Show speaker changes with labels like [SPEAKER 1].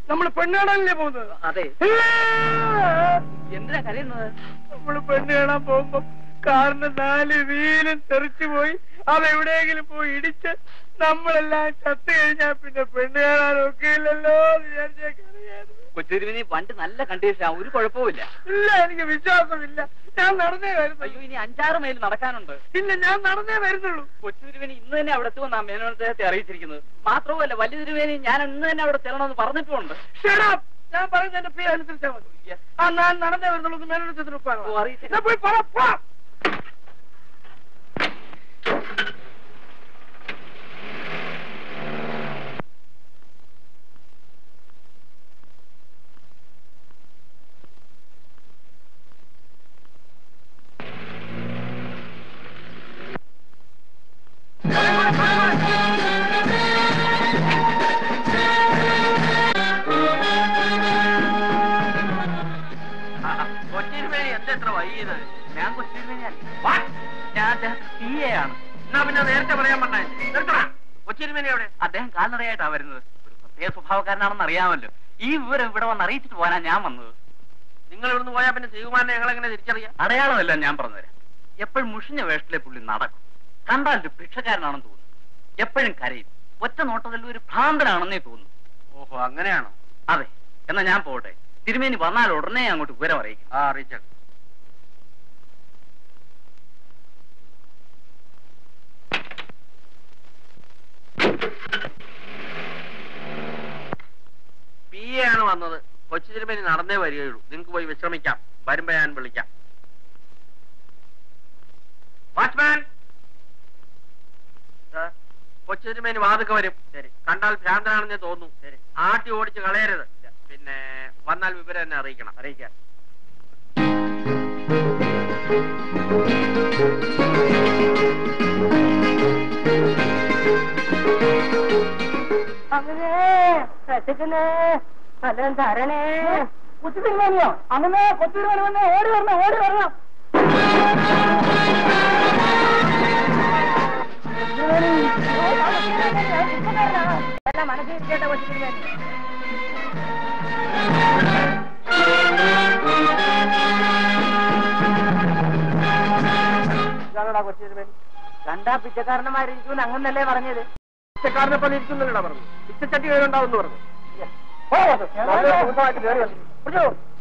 [SPEAKER 1] നമ്മൾ പെണ്ണ് കാണാനല്ലേ പോകുന്നത്
[SPEAKER 2] അതെ എന്തിനാ കരയുന്നത്
[SPEAKER 1] നമ്മൾ പെണ്ണ് കാണാൻ പോകുമ്പോ കാറിന് നാല് വീലും തെറിച്ചു പോയി അത് എവിടെയെങ്കിലും പോയി ഇടിച്ച് നമ്മളെല്ലാം ചത്തു കഴിഞ്ഞാ പിന്നെ പെണ്ണ് കാണാൻ ഒക്കെയില്ലല്ലോ എന്ന് വിചാരിച്ചാ കരയായിരുന്നു.
[SPEAKER 2] കൊച്ചുരുവിനി വണ്ടി നല്ല കണ്ടീഷനാ ഒരു കുഴപ്പമില്ല
[SPEAKER 1] ഇല്ല എനിക്ക് വിശ്വാസമില്ല ഞാൻ നടന്നേ
[SPEAKER 2] അയ്യോ
[SPEAKER 1] വരുന്നുള്ളൂ
[SPEAKER 2] ഇനി അഞ്ചാറ് മൈൽ നടക്കാനുണ്ട്
[SPEAKER 1] ഇല്ല ഞാൻ നടന്നേ വരുന്നുള്ളൂ
[SPEAKER 2] കൊച്ചുതിരുവേനി ഇന്ന് തന്നെ അവിടെ എത്തുമെന്നാ മേനോൻ അദ്ദേഹത്തെ അറിയിച്ചിരിക്കുന്നത് മാത്രവുമല്ല വലിയ തിരുവേനി ഞാൻ ഇന്ന് തന്നെ അവിടെ ചെല്ലണമെന്ന് പറഞ്ഞിട്ടുമുണ്ട്
[SPEAKER 1] Shut up! ഞാൻ പറയുന്നത് എന്റെ പേര് അനുസരിച്ചാൽ മതി ആ ഞാൻ നടന്നേ വരുന്നുള്ളൂ മേലെടുത്തിന്
[SPEAKER 2] ഓ, അറിയിച്ചില്ല.
[SPEAKER 1] പോയി പറ പോ.
[SPEAKER 2] കൊച്ചുതിരുവേനി എന്താ എത്ര വൈകിയത് ഞാൻ കൊച്ചുതിരുവേനിയാണ് ഞാൻ അദ്ദേഹത്തെ സി എ ആണ്
[SPEAKER 1] എന്നാ പിന്നെ നേരത്തെ പറയാൻ പറഞ്ഞേ നിർത്തണ കൊച്ചിരുമേനി എവിടെ
[SPEAKER 2] അദ്ദേഹം കാൽനടയായിട്ടാ വരുന്നത് ഒരു പ്രത്യേക സ്വഭാവക്കാരനാണെന്ന് അറിയാമല്ലോ ഈ വിവരം ഇവിടെ വന്ന് അറിയിച്ചിട്ട് പോകാനാ ഞാൻ വന്നത്
[SPEAKER 1] നിങ്ങൾ ഇവിടുന്ന് പോയാൽ പിന്നെ ശ്രീകുമാരനെ ഞങ്ങൾ എങ്ങനെ തിരിച്ചറിയാം
[SPEAKER 2] അടയാളമല്ല ഞാൻ പറഞ്ഞുതരാം എപ്പോഴും മുഷിഞ്ഞ വേഷത്തിലെ പുള്ളി നടക്കും കണ്ടാൽ ഒരു ഭിക്ഷക്കാരനാണെന്ന് തോന്നുന്നു എപ്പോഴും കരയും ഒറ്റ നോട്ടത്തിൽ ഒരു ഭ്രാന്തനാണെന്നേ തോന്നുന്നു
[SPEAKER 1] ഓഹോ അങ്ങനെയാണോ
[SPEAKER 2] അതെ എന്നാ ഞാൻ പോട്ടെ തിരുമേനി വന്നാൽ ഉടനെ അങ്ങോട്ട് വിവരം അറിയിക്കും
[SPEAKER 1] ആ അറിയിച്ചേക്കാം പി എ ആണ് വന്നത് കൊച്ചു തിരുമേനി നടന്നേ വരികയുള്ളൂ നിങ്ങൾക്ക് പോയി വിശ്രമിക്കാം വരുമ്പോ ഞാൻ വിളിക്കാം വാച്ച്മാൻ കൊച്ചു തിരുമേനി വാതുക്കെ വരും ശരി കണ്ടാൽ ഭ്രാന്തനാണെന്നേ തോന്നുന്നു ശരി ആട്ടി ഓടിച്ച് കളയരുത് പിന്നെ വന്നാൽ വിവരം എന്നെ അറിയിക്കണം അറിയിക്കാം
[SPEAKER 3] അങ്ങനെ രസിക്കുന്നേ വല്ലതും തരണേ കൊച്ചുതിരുമാനിയോ അങ്ങനെ കൊച്ചുതിരുമാനി വന്ന് ഓടി വരണം ഓടി വരണം എല്ലാം മനസ്സിലിരിക്കട്ടെ കൊച്ചുതിരുമാനി
[SPEAKER 1] ഇതാണോടാ കൊച്ചു തിരുമേനി
[SPEAKER 3] കണ്ടാ പിച്ചക്കാരന്മാരിരിക്കും അങ്ങനല്ലേ പറഞ്ഞത്
[SPEAKER 1] പിച്ചക്കാരനെ പോലെ ഇരിക്കുന്നില്ലടാ പറഞ്ഞു പിച്ചച്ചട്ടി കയ്യിലുണ്ടാവും പറഞ്ഞു
[SPEAKER 3] ഓ,
[SPEAKER 1] നല്ല ദിവസമായിട്ട് കയറി വന്നു. പിടിച്ചോ.